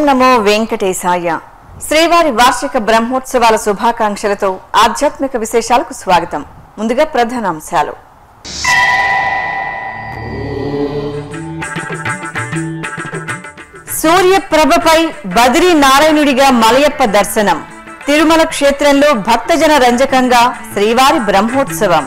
నమో వెంకటేశాయ శ్రీవారి వార్షిక బ్రహ్మోత్సవాల శుభాకాంక్షలతో ఆధ్యాత్మిక విశేషాలకు స్వాగతం ముందుగా ప్రధానాంశాలు సూర్యప్రభపై బదిరీ నారాయణుడిగా మలయప్ప దర్శనం తిరుమల క్షేత్రంలో భక్తజన రంజకంగా శ్రీవారి బ్రహ్మోత్సవం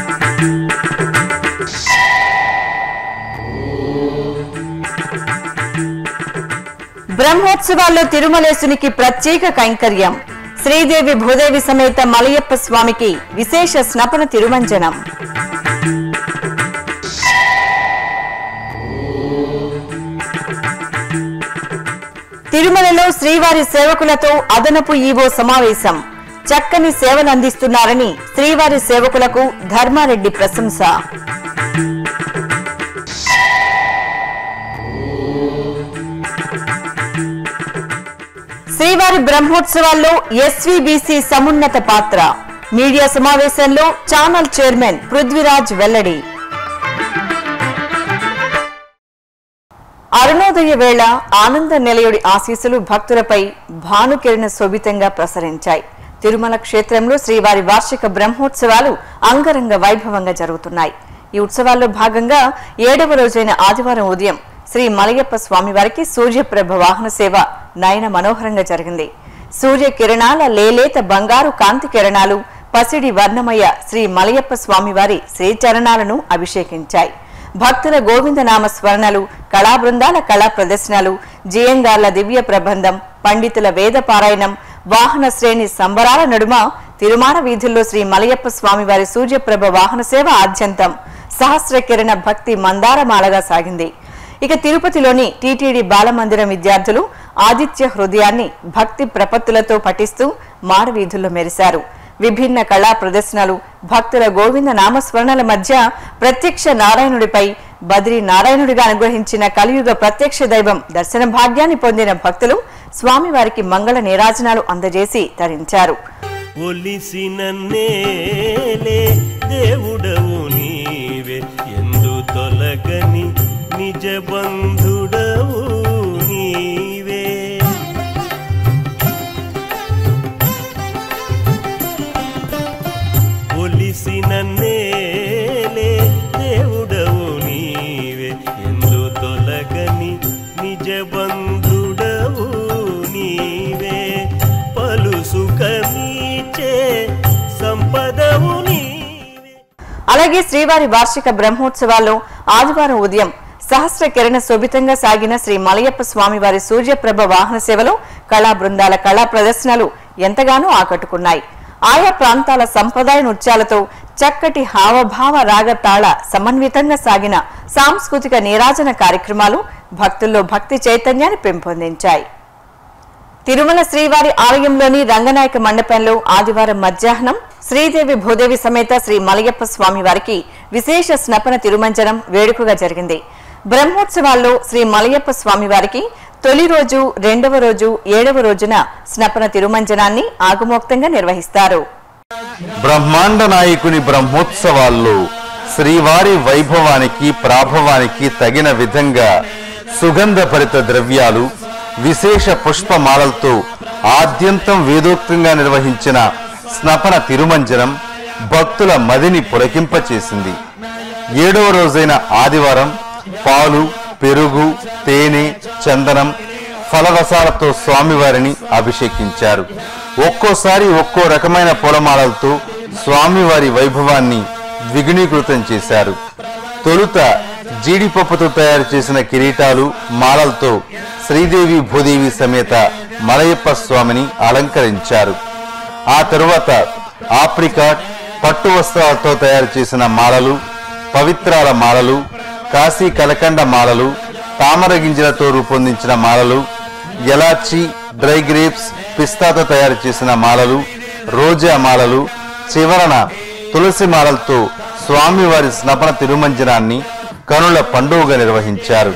బ్రహ్మోత్సవాల్లో తిరుమలేశునికి ప్రత్యేక కైంకర్యం శ్రీదేవి భూదేవి సమేత మలయప్ప స్వామికి విశేష స్నపన తిరుమంజనం తిరుమలలో శ్రీవారి సేవకులతో అదనపు ఈవో సమావేశం చక్కని సేవలు అందిస్తున్నారని శ్రీవారి సేవకులకు ధర్మారెడ్డి ప్రశంస శ్రీవారి బ్రహ్మోత్సవాల్లో ఎస్వీబీసీ సమున్నత పాత్ర మీడియా సమావేశంలో ఛానల్ చైర్మన్ పృథ్వీరాజ్ వెల్లడి అరుణోదయ వేళ ఆనంద నిలయుడి ఆశీస్సులు భక్తులపై భానుకిరణ శోభితంగా ప్రసరించాయి తిరుమల క్షేత్రంలో శ్రీవారి వార్షిక బ్రహ్మోత్సవాలు అంగరంగ వైభవంగా జరుగుతున్నాయి ఈ ఉత్సవాల్లో భాగంగా ఏడవ రోజైన ఆదివారం ఉదయం శ్రీ మలయప్ప స్వామివారికి సూర్యప్రభ వాహన సేవ నయన మనోహరంగా జరిగింది సూర్య కిరణాల లేలేత బంగారు కాంతి కిరణాలు పసిడి వర్ణమయ శ్రీ మలయప్ప స్వామివారి శ్రీచరణాలను అభిషేకించాయి భక్తుల గోవిందనామ స్మరణలు కళా బృందాల కళా ప్రదర్శనలు జియంగార్ల దివ్య ప్రబంధం పండితుల వేద పారాయణం వాహన శ్రేణి సంబరాల నడుమ తిరుమార వీధుల్లో శ్రీ మలయప్ప స్వామివారి సూర్యప్రభ వాహన సేవ ఆద్యంతం సహస్ర కిరణ భక్తి మందారమాలగా సాగింది ఇక తిరుపతిలోని టీటీడీ బాలమందిరం విద్యార్థులు ఆదిత్య హృదయాన్ని భక్తి ప్రపత్తులతో పఠిస్తూ మారవీధుల్లో మెరిశారు విభిన్న కళా ప్రదర్శనలు భక్తుల గోవింద నామస్మరణల మధ్య ప్రత్యక్ష నారాయణుడిపై బద్రీ నారాయణుడిగా అనుగ్రహించిన కలియుగ ప్రత్యక్ష దైవం దర్శన భాగ్యాన్ని పొందిన భక్తులు స్వామివారికి మంగళ నీరాజనాలు అందజేసి తరించారు ఒలిసిన నేలే దేవుడవు నీవే ఎందు తొలగని నిజ బంధుడవు నీవే ఒలిసిన నేలే దేవుడవు నీవే ఎందు తొలగని నిజ బంధుడవు నీవే పలు సుఖమీచే సంపదవు నీవే అలాగే శ్రీవారి వార్షిక బ్రహ్మోత్సవాల్లో ఆదివారం ఉదయం సహస్ర కిరణ శోభితంగా సాగిన శ్రీ మలయప్ప స్వామివారి సూర్యప్రభ వాహన సేవలో కళా బృందాల కళా ప్రదర్శనలు ఎంతగానో ఆకట్టుకున్నాయి ఆయా ప్రాంతాల సంప్రదాయ నృత్యాలతో చక్కటి హావభావ రాగతాళ సమన్వితంగా సాగిన సాంస్కృతిక నీరాజన కార్యక్రమాలు భక్తుల్లో భక్తి చైతన్యాన్ని పెంపొందించాయి తిరుమల శ్రీవారి ఆలయంలోని రంగనాయక మండపంలో ఆదివారం మధ్యాహ్నం శ్రీదేవి భూదేవి సమేత శ్రీ మలయప్ప స్వామి వారికి విశేష స్నపన తిరుమంజనం వేడుకగా జరిగింది బ్రహ్మోత్సవాల్లో శ్రీ మలయప్ప స్వామి వారికి తొలి రోజు రెండవ రోజు ఏడవ రోజున స్నపన తిరుమంజనాన్ని ఆగమోక్తంగా నిర్వహిస్తారు బ్రహ్మాండ నాయకుని బ్రహ్మోత్సవాల్లో శ్రీవారి వైభవానికి ప్రాభవానికి తగిన విధంగా సుగంధభరిత ద్రవ్యాలు విశేష పుష్పమాలలతో ఆద్యంతం వేదోక్తంగా నిర్వహించిన స్నపన తిరుమంజనం భక్తుల మదిని పులకింపచేసింది ఏడవ రోజైన ఆదివారం పాలు పెరుగు తేనె చందనం ఫలరసాలతో స్వామివారిని అభిషేకించారు ఒక్కోసారి ఒక్కో రకమైన పూలమాలలతో స్వామివారి వైభవాన్ని ద్విగుణీకృతం చేశారు తొలుత జీడిపప్పుతో తయారు చేసిన కిరీటాలు మాలలతో శ్రీదేవి భూదేవి సమేత మలయప్ప స్వామిని అలంకరించారు ఆ తరువాత ఆప్రికాట్ పట్టు వస్త్రాలతో తయారు చేసిన మాలలు పవిత్రాల మాలలు కాశీ కలకండ మాలలు తామర గింజలతో రూపొందించిన మాలలు ఎలాచి డ్రై గ్రేప్స్ పిస్తాతో తయారు చేసిన మాలలు రోజా మాలలు చివరన తులసి మాలలతో స్వామివారి స్నపన తిరుమంజనాన్ని కనుల పండుగగా నిర్వహించారు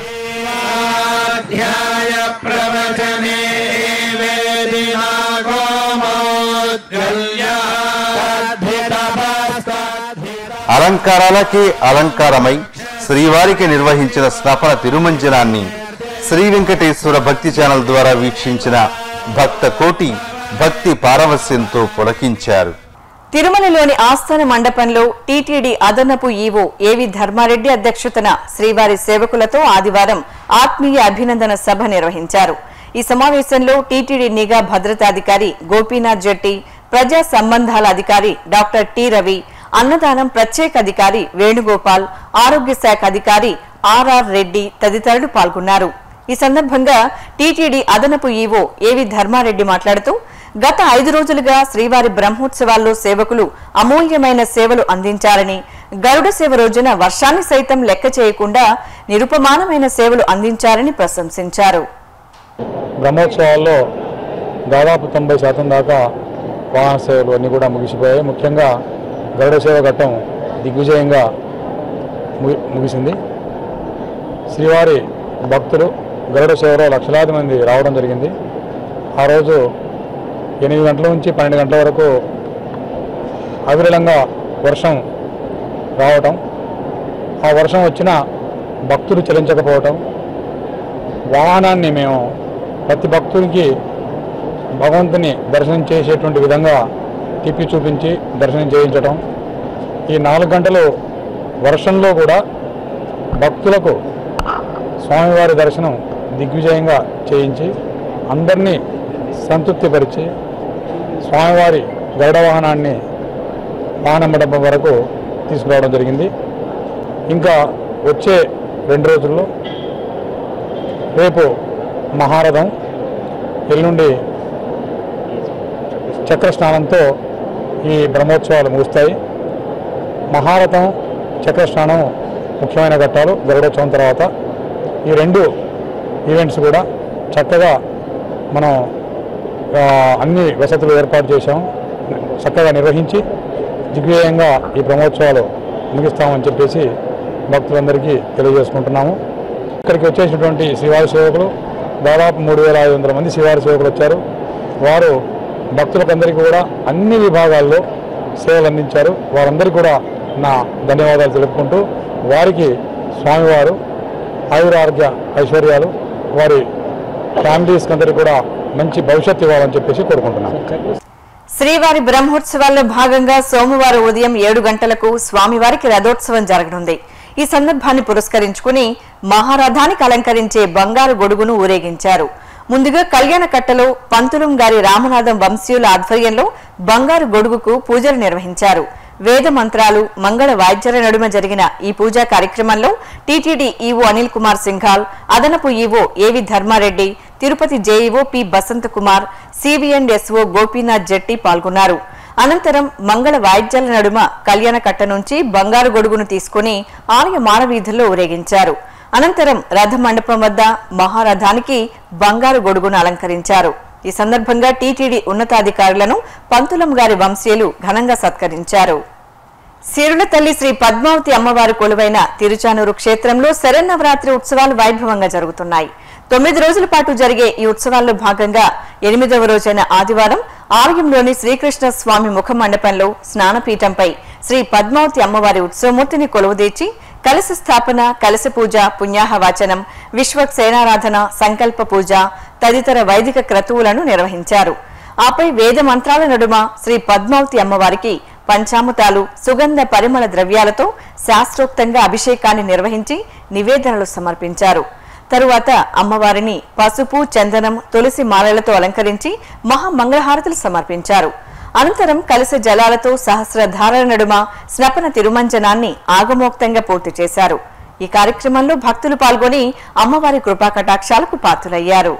అలంకారాలకే అలంకారమై శ్రీవారికి నిర్వహించిన స్నపన తిరుమంజనాన్ని శ్రీ వెంకటేశ్వర భక్తి ఛానల్ ద్వారా వీక్షించిన భక్త కోటి భక్తి పారవస్యంతో పులకించారు తిరుమలలోని ఆస్థాన మండపంలో టీటీడీ అదనపు ఈవో ఏవి ధర్మారెడ్డి అధ్యక్షతన శ్రీవారి సేవకులతో ఆదివారం ఆత్మీయ అభినందన సభ నిర్వహించారు ఈ సమావేశంలో టీటీడీ నిఘా భద్రతాధికారి గోపీనాథ్ జట్టి ప్రజా సంబంధాల అధికారి డాక్టర్ టి రవి అన్నదానం ప్రత్యేక అధికారి వేణుగోపాల్ ఆరోగ్య శాఖ అధికారి ఆర్ఆర్ రెడ్డి తదితరులు పాల్గొన్నారు ఈ సందర్భంగా టీటీడీ అదనపు ఈవో ఏవి ధర్మారెడ్డి మాట్లాడుతూ గత ఐదు రోజులుగా శ్రీవారి బ్రహ్మోత్సవాల్లో సేవకులు అమూల్యమైన సేవలు అందించారని గరుడ సేవ రోజున వర్షాన్ని సైతం లెక్క చేయకుండా నిరుపమానమైన సేవలు అందించారని ప్రశంసించారు బ్రహ్మోత్సవాల్లో దాదాపు తొంభై శాతం దాకా వాహన సేవలు అన్నీ కూడా ముగిసిపోయాయి ముఖ్యంగా గరుడ సేవ ఘట్టం దిగ్విజయంగా ముగి ముగిసింది శ్రీవారి భక్తులు గరుడ సేవలో లక్షలాది మంది రావడం జరిగింది ఆ రోజు ఎనిమిది గంటల నుంచి పన్నెండు గంటల వరకు అవిరళంగా వర్షం రావటం ఆ వర్షం వచ్చిన భక్తులు చలించకపోవటం వాహనాన్ని మేము ప్రతి భక్తునికి భగవంతుని దర్శనం చేసేటువంటి విధంగా తిప్పి చూపించి దర్శనం చేయించడం ఈ నాలుగు గంటలు వర్షంలో కూడా భక్తులకు స్వామివారి దర్శనం దిగ్విజయంగా చేయించి అందరినీ సంతృప్తిపరిచి స్వామివారి గరుడ వాహనాన్ని వాహన మండపం వరకు తీసుకురావడం జరిగింది ఇంకా వచ్చే రెండు రోజుల్లో రేపు మహారథం ఎల్లుండి చక్ర స్నానంతో ఈ బ్రహ్మోత్సవాలు ముగుస్తాయి మహారథం చక్ర స్నానం ముఖ్యమైన ఘట్టాలు గరుడోత్సవం తర్వాత ఈ రెండు ఈవెంట్స్ కూడా చక్కగా మనం ఆ, అన్ని వసతులు ఏర్పాటు చేశాం చక్కగా నిర్వహించి దిగ్విజయంగా ఈ బ్రహ్మోత్సవాలు ముగిస్తామని చెప్పేసి భక్తులందరికీ తెలియజేసుకుంటున్నాము ఇక్కడికి వచ్చేసినటువంటి శ్రీవారి సేవకులు దాదాపు మూడు వేల ఐదు వందల మంది శ్రీవారి సేవకులు వచ్చారు వారు భక్తులకందరికీ కూడా అన్ని విభాగాల్లో సేవలు అందించారు వారందరికీ కూడా నా ధన్యవాదాలు తెలుపుకుంటూ వారికి స్వామివారు ఆయురారోగ్య ఐశ్వర్యాలు వారి ఫ్యామిలీస్ అందరికీ కూడా మంచి భవిష్యత్తు ఇవ్వాలని చెప్పేసి కోరుకుంటున్నాను శ్రీవారి బ్రహ్మోత్సవాల్లో భాగంగా సోమవారం ఉదయం ఏడు గంటలకు స్వామివారికి రథోత్సవం జరగనుంది ఈ సందర్భాన్ని పురస్కరించుకుని మహారథానికి అలంకరించే బంగారు గొడుగును ఊరేగించారు ముందుగా కళ్యాణ కట్టలో పంతులం గారి రామనాథం వంశీయుల ఆధ్వర్యంలో బంగారు గొడుగుకు పూజలు నిర్వహించారు వేద మంత్రాలు మంగళ వాయిద్యాల నడుమ జరిగిన ఈ పూజా కార్యక్రమంలో టీటీడీ ఈవో అనిల్ కుమార్ సింఘాల్ అదనపు EO AV Dharma Reddy Tirupati JEO P Basant Kumar CBN SO Gopinath Jatti పాల్గొన్నారు అనంతరం మంగళ వాయిద్యాల నడుమ కళ్యాణ కట్ట నుంచి బంగారు గొడుగును తీసుకుని ఆలయ మానవీధుల్లో ఊరేగించారు అనంతరం రథ మండపం వద్ద మహారథానికి బంగారు గొడుగును అలంకరించారు ఈ సందర్భంగా టీటీడీ ఉన్నతాధికారులను పంతులం గారి వంశీయులు ఘనంగా సత్కరించారు సిరుల తల్లి శ్రీ పద్మావతి అమ్మవారు కొలువైన తిరుచానూరు క్షేత్రంలో శరన్నవరాత్రి ఉత్సవాలు వైభవంగా జరుగుతున్నాయి తొమ్మిది రోజుల పాటు జరిగే ఈ ఉత్సవాల్లో భాగంగా ఎనిమిదవ రోజైన ఆదివారం ఆలయంలోని శ్రీకృష్ణ స్వామి ముఖ మండపంలో స్నానపీఠంపై శ్రీ పద్మావతి అమ్మవారి ఉత్సవమూర్తిని కొలువుదీర్చి కలశ స్థాపన కలశ పూజ పుణ్యాహ వాచనం విశ్వక్సేనారాధన సంకల్ప పూజ తదితర వైదిక క్రతువులను నిర్వహించారు ఆపై వేద మంత్రాల నడుమ శ్రీ పద్మావతి అమ్మవారికి పంచామృతాలు సుగంధ పరిమళ ద్రవ్యాలతో శాస్త్రోక్తంగా అభిషేకాన్ని నిర్వహించి నివేదనలు సమర్పించారు తరువాత అమ్మవారిని పసుపు చందనం తులసి మాలలతో అలంకరించి మహామంగళహారతులు సమర్పించారు అనంతరం కలశ జలాలతో సహస్రధారల నడుమ స్నపన తిరుమంజనాన్ని ఆగమోక్తంగా పూర్తి చేశారు ఈ కార్యక్రమంలో భక్తులు పాల్గొని అమ్మవారి కృపాకటాక్షాలకు పాత్రులయ్యారు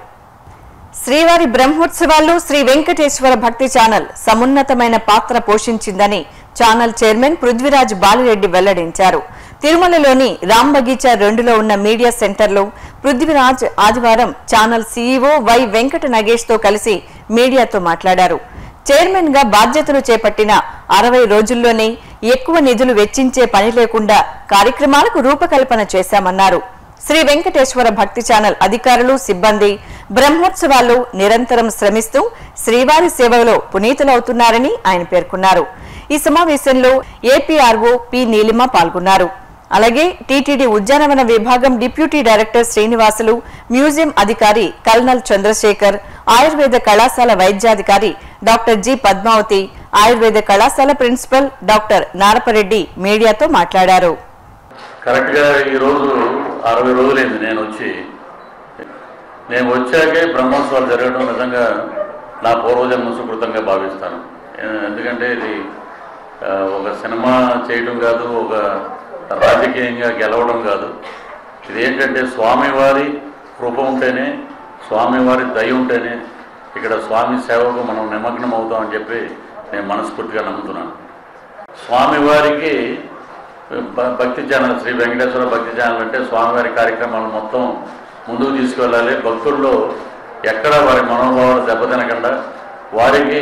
శ్రీవారి బ్రహ్మోత్సవాల్లో శ్రీ వెంకటేశ్వర భక్తి ఛానల్ సమున్నతమైన పాత్ర పోషించిందని ఛానల్ చైర్మన్ పృథ్వీరాజ్ బాలిరెడ్డి వెల్లడించారు తిరుమలలోని రామ్ బగీచా రెండులో ఉన్న మీడియా సెంటర్లో పృథ్వీరాజ్ ఆదివారం channel CEO Y Venkata Nagesh తో కలిసి మీడియాతో మాట్లాడారు చైర్మన్ గా బాధ్యతలు చేపట్టిన అరవై రోజుల్లోనే ఎక్కువ నిధులు వెచ్చించే పని లేకుండా కార్యక్రమాలకు రూపకల్పన చేశామన్నారు శ్రీ వెంకటేశ్వర భక్తి ఛానల్ అధికారులు సిబ్బంది బ్రహ్మోత్సవాల్లో నిరంతరం శ్రమిస్తూ శ్రీవారి సేవలో పునీతులవుతున్నారని ఆయన పేర్కొన్నారు ఈ సమావేశంలో ఏపీఆర్ఓ పి నీలిమ పాల్గొన్నారు అలాగే టీటీడీ ఉద్యానవన విభాగం డిప్యూటీ డైరెక్టర్ శ్రీనివాసులు మ్యూజియం అధికారి కల్నల్ చంద్రశేఖర్ ఆయుర్వేద కళాశాల వైద్యాధికారి డాక్టర్ జి పద్మావతి ఆయుర్వేద కళాశాల ప్రిన్సిపల్ డాక్టర్ నారపరెడ్డి మీడియాతో మాట్లాడారు కరెక్ట్గా ఈరోజు అరవై రోజులైంది నేను వచ్చి నేను వచ్చాకే బ్రహ్మోత్సవాలు జరగడం నిజంగా నా పూర్వజన్మ సుకృతంగా భావిస్తాను ఏ- ఎందుకంటే ఇది ఆ, ఒక సినిమా చేయడం కాదు ఒక రాజకీయంగా గెలవడం కాదు ఇది ఏంటంటే స్వామివారి కృప ఉంటేనే స్వామివారి దయ ఉంటేనే ఇక్కడ స్వామి సేవకు మనం నిమగ్నం అవుతామని చెప్పి నేను మనస్ఫూర్తిగా నమ్ముతున్నాను స్వామివారికి భ- భక్తి ఛానల్ శ్రీ వెంకటేశ్వర భక్తి ఛానల్ అంటే స్వామివారి కార్యక్రమాలు మొత్తం ముందుకు తీసుకువెళ్ళాలి భక్తుల్లో ఎక్కడ వారి మనోభావాలు దెబ్బతినకుండా వారికి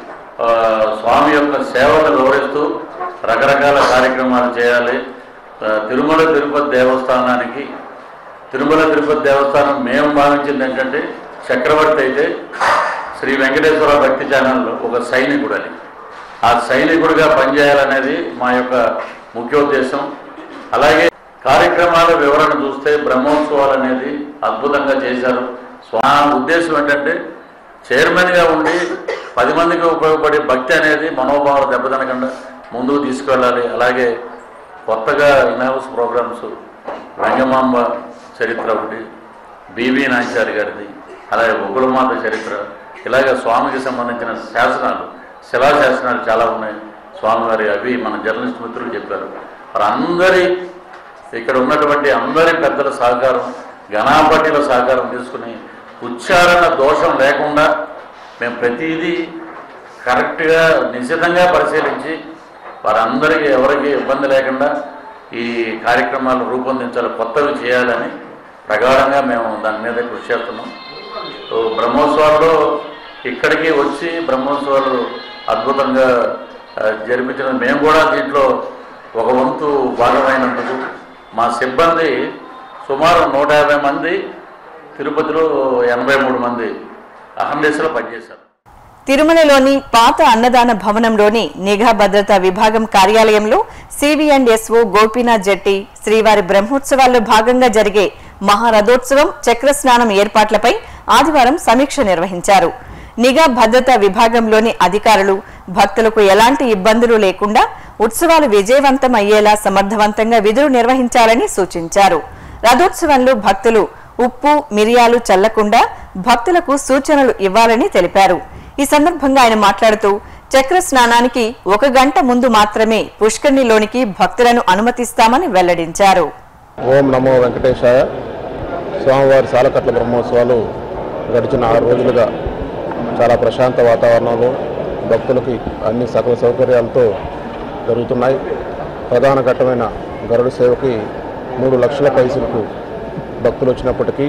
ఆ, స్వామి యొక్క సేవలు గౌరవిస్తూ రకరకాల కార్యక్రమాలు చేయాలి ఆ, తిరుమల తిరుపతి దేవస్థానానికి తిరుమల తిరుపతి దేవస్థానం మేము భావించింది ఏంటంటే చక్రవర్తి అయితే శ్రీ వెంకటేశ్వర భక్తి ఛానల్లో ఒక సైనికుడు అని ఆ సైనికుడిగా పనిచేయాలనేది మా యొక్క ముఖ్యోద్దేశం అలాగే కార్యక్రమాల వివరణ చూస్తే బ్రహ్మోత్సవాలు అనేది అద్భుతంగా చేశారు స్వా ఉద్దేశం ఏంటంటే చైర్మన్గా ఉండి పది మందికి ఉపయోగపడే భక్తి అనేది మనోభావాలు దెబ్బతినకుండా ముందుకు తీసుకెళ్ళాలి అలాగే కొత్తగా ఇన్ హౌస్ ప్రోగ్రామ్స్ రంగమాంబ చరిత్ర ఒకటి బీవీ నాచారి గారిది అలాగే ఉగ్రమాత చరిత్ర ఇలాగే స్వామికి సంబంధించిన శాసనాలు శిలా శాసనాలు చాలా ఉన్నాయి స్వామివారి అవి మన జర్నలిస్ట్ మిత్రులు చెప్పారు మరి అందరి ఇక్కడ ఉన్నటువంటి అందరి పెద్దల సహకారం గణాపటిల సహకారం తీసుకుని ఉచ్చారణ దోషం లేకుండా మేము ప్రతిదీ కరెక్ట్గా నిశ్చితంగా పరిశీలించి వారందరికీ ఎవరికి ఇబ్బంది లేకుండా ఈ కార్యక్రమాలు రూపొందించాలి కొత్తవి చేయాలని ప్రగాఢంగా మేము దాని మీద కృషి చేస్తున్నాం సో బ్రహ్మోత్సవాల్లో ఇక్కడికి వచ్చి బ్రహ్మోత్సవాలు అద్భుతంగా ఆ, జరిపించడం మేము కూడా దీంట్లో ఒక వంతు భాగమైనందుకు మా సిబ్బంది సుమారు నూట యాభై మంది తిరుపతిలో ఎనభై మూడు మంది అహందేశలో పనిచేశారు తిరుమలలోని పాత అన్నదాన భవనంలోని నిఘా భద్రతా విభాగం కార్యాలయంలో CV and SO Gopinath Jatti శ్రీవారి బ్రహ్మోత్సవాల్లో భాగంగా జరిగే మహారథోత్సవం చక్ర స్నానం ఏర్పాట్లపై ఆదివారం సమీక్ష నిర్వహించారు నిఘా భద్రతా విభాగంలోని అధికారులు భక్తులకు ఎలాంటి ఇబ్బందులు లేకుండా ఉత్సవాలు విజయవంతం అయ్యేలా సమర్థవంతంగా విధులు నిర్వహించాలని సూచించారు రథోత్సవంలో భక్తులు ఉప్పు మిరియాలు చల్లకుండా భక్తులకు సూచనలు ఇవ్వాలని తెలిపారు ఈ సందర్భంగా ఆయన మాట్లాడుతూ చక్ర స్నానానికి ఒక గంట ముందు మాత్రమే పుష్కరిణిలోనికి భక్తులను అనుమతిస్తామని వెల్లడించారు ఓం నమో వెంకటేశాయ స్వామివారి సాలకట్ల బ్రహ్మోత్సవాలు గడిచిన ఆరు రోజులుగా చాలా ప్రశాంత వాతావరణంలో భక్తులకి అన్ని సకల సౌకర్యాలతో జరుగుతున్నాయి ప్రధాన ఘట్టమైన గరుడు సేవకి మూడు లక్షల పైసలకు భక్తులు వచ్చినప్పటికీ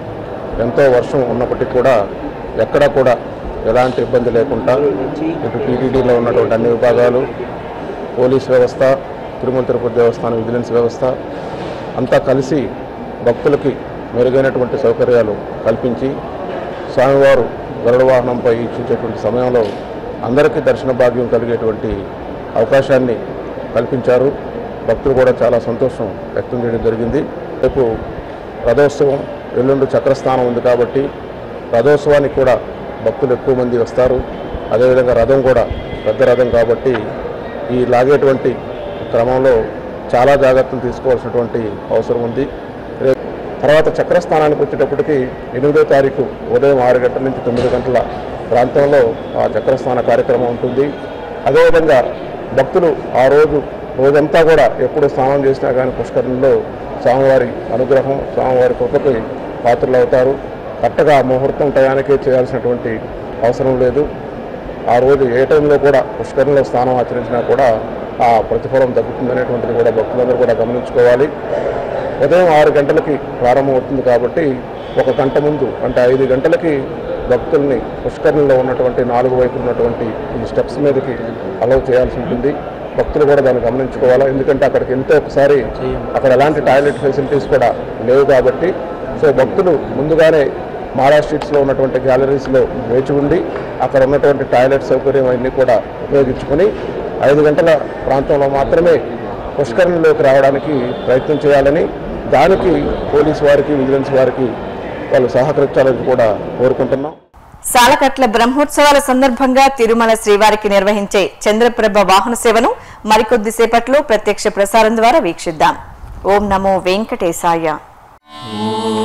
ఎంతో వర్షం ఉన్నప్పటికీ కూడా ఎక్కడా కూడా ఎలాంటి ఇబ్బంది లేకుండా ఇటు టీటీడీలో ఉన్నటువంటి అన్ని విభాగాలు పోలీస్ వ్యవస్థ తిరుమల తిరుపతి దేవస్థానం విజిలెన్స్ వ్యవస్థ అంతా కలిసి భక్తులకి మెరుగైనటువంటి సౌకర్యాలు కల్పించి స్వామివారు గరుడ వాహనంపై వీక్షించేటువంటి సమయంలో అందరికీ దర్శన భాగ్యం కలిగేటువంటి అవకాశాన్ని కల్పించారు భక్తులు కూడా చాలా సంతోషం వ్యక్తం చేయడం జరిగింది రేపు రథోత్సవం ఎల్లుండి చక్రస్థానం ఉంది కాబట్టి రథోత్సవానికి కూడా భక్తులు ఎక్కువ మంది వస్తారు అదేవిధంగా రథం కూడా పెద్ద రథం కాబట్టి ఈ లాగేటువంటి క్రమంలో చాలా జాగ్రత్తలు తీసుకోవాల్సినటువంటి అవసరం ఉంది రేపు తర్వాత చక్రస్థానానికి వచ్చేటప్పటికి ఎనిమిదో తారీఖు ఉదయం ఆరు గంటల నుంచి తొమ్మిది గంటల ప్రాంతంలో ఆ చక్రస్థాన కార్యక్రమం ఉంటుంది అదేవిధంగా భక్తులు ఆ రోజు రోజంతా కూడా ఎప్పుడు స్నానం చేసినా కానీ పుష్కరంలో స్వామివారి అనుగ్రహం స్వామివారి కృపకి పాత్రలు అవుతారు కరెక్ట్గా ఆ ముహూర్తం టయానికే చేయాల్సినటువంటి అవసరం లేదు ఆ రోజు ఏ టైంలో కూడా పుష్కరంలో స్నానం ఆచరించినా కూడా ఆ ప్రతిఫలం తగ్గుతుందనేటువంటిది కూడా భక్తులందరూ కూడా గమనించుకోవాలి ఉదయం ఆరు గంటలకి ప్రారంభమవుతుంది కాబట్టి ఒక గంట ముందు అంటే ఐదు గంటలకి భక్తుల్ని పుష్కరంలో ఉన్నటువంటి నాలుగు వైపులు ఉన్నటువంటి ఈ స్టెప్స్ మీదకి అలౌ చేయాల్సి ఉంటుంది భక్తులు కూడా దాన్ని గమనించుకోవాలి ఎందుకంటే అక్కడికి వెళ్తే ఒకసారి అక్కడ ఎలాంటి టాయిలెట్ ఫెసిలిటీస్ కూడా లేవు కాబట్టి సో భక్తులు ముందుగానే మాడా స్ట్రీట్స్లో ఉన్నటువంటి గ్యాలరీస్లో వేచి ఉండి అక్కడ ఉన్నటువంటి టాయిలెట్ సౌకర్యం అన్నీ కూడా ఉపయోగించుకొని ఐదు గంటల ప్రాంతంలో మాత్రమే పుష్కరంలోకి రావడానికి ప్రయత్నం చేయాలని దానికి పోలీస్ వారికి విజిలెన్స్ వారికి వాళ్ళు సహకరించాలని కూడా కోరుకుంటున్నాం సాలకట్ల బ్రహ్మోత్సవాల సందర్భంగా తిరుమల శ్రీవారికి నిర్వహించే చంద్రప్రభ వాహన సేవను మరికొద్ది సేపట్లో ప్రత్యక్ష ప్రసారం ద్వారా వీక్షిద్దాం ఓం నమో వెంకటేశాయ ఓ